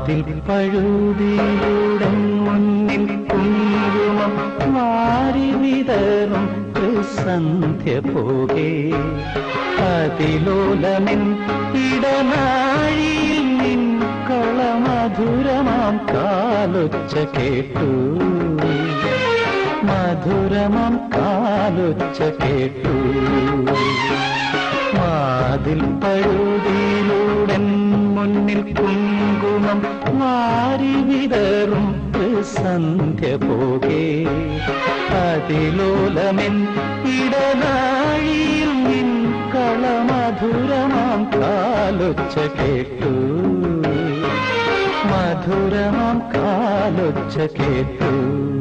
വാതിൽ പഴുതിയുടെ മുന്നിൽ കുങ്കുമം വാരി വിതറും സന്ധ്യ പോകെ അതിലോലമിൻ ഇടനാഴിയിൽ നിൻ കളമധുരമാം കാലൊച്ച കേട്ടു മധുരമാം കാലൊച്ച കേട്ടു വാതിൽ പഴുതിയിലൂടെ മുന്നിൽ കുങ്കുമം വാരി വിതറും സന്ധ്യ പോകെ അതിലോലമെൻ ഇടനാഴിയിൽ നിൻ കളമധുരമാം കാലൊച്ച കേട്ടു മധുരമാം കാലൊച്ച കേട്ടു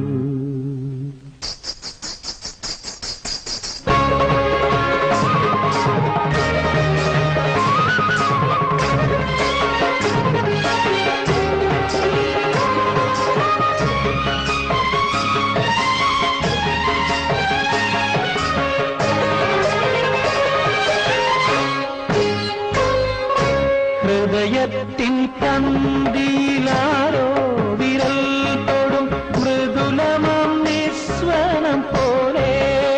ഹൃദയത്തിൻ പന്തിയിലാരോ വിരൽ തൊടും മൃദുലമം നിസ്വനം പോലെ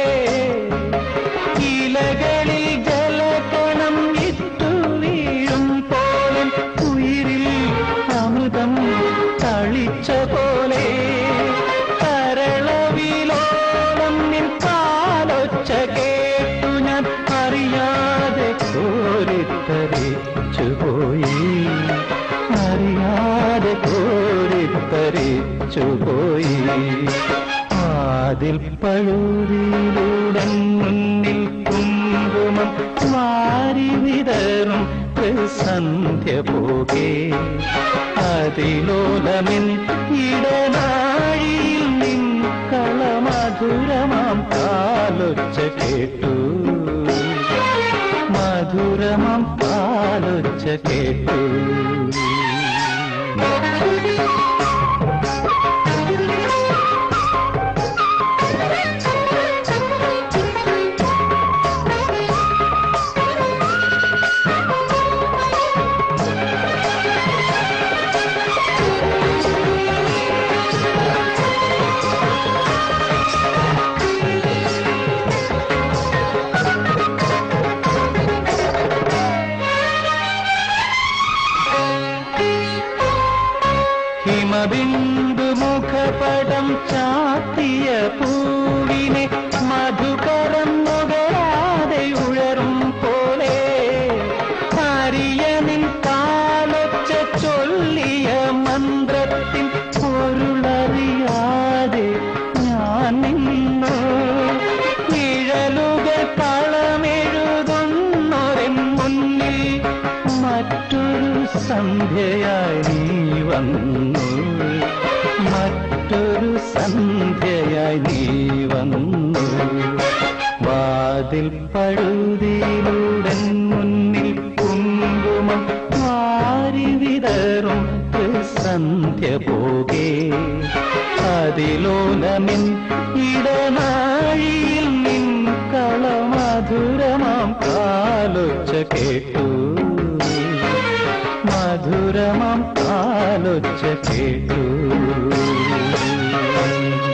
ഇലകളിൽ ജലകണം ഇട്ടു വീഴും പോലെ ഉയിരിൽ അമൃതം തളിച്ച പോലെ കരളവിലോളം നിൻ കാലൊച്ച കേട്ടു ഞാൻ അറിയാതെ കോരിത്തരിച്ചു പോയി അറിയാതെ കോരിത്തരിച്ചു പോയി ആദിൽ പഴുതിയിലൂടെ മുന്നിൽ കുങ്കുമം വാരി വിതറും സന്ധ്യ പോകെ അതിലോലമിൻ ഇടനാഴിയിൽ നിൻ കളമധുരമാം കാലൊച്ച കേട്ടു മധുരമാം കാലൊച്ച കേട്ടു ഹിമബിന്ദു മുഖപടം ചാത്തിയ പൂവിനെ മധുകരം നുകരാതെ ഉഴറും പോലെ ഹരിയനിൻ കാലൊച്ച ചൊല്ലിയ മന്ത്രത്തിൻ പൊരുളറിയാതെ ഞാൻ നിന്നു നിഴലുകൾ കളമെഴുതുന്നൊരൻ മുന്നിൽ മറ്റൊരു സന്ധ്യയായി നീ വന്നു മറ്റൊരു സന്ധ്യയായി നീ വന്നു വാതിൽ പഴുതിയിലൂടെ മുന്നിൽ കുങ്കുമം വാരി വിതറും സന്ധ്യ പോകെ അതിലോലമിൻ ഇടനാഴിയിൽ നിൻ കളമധുരമാം കാലൊച്ച കേട്ടു മധുരമാം കാലൊച്ച കേട്ടു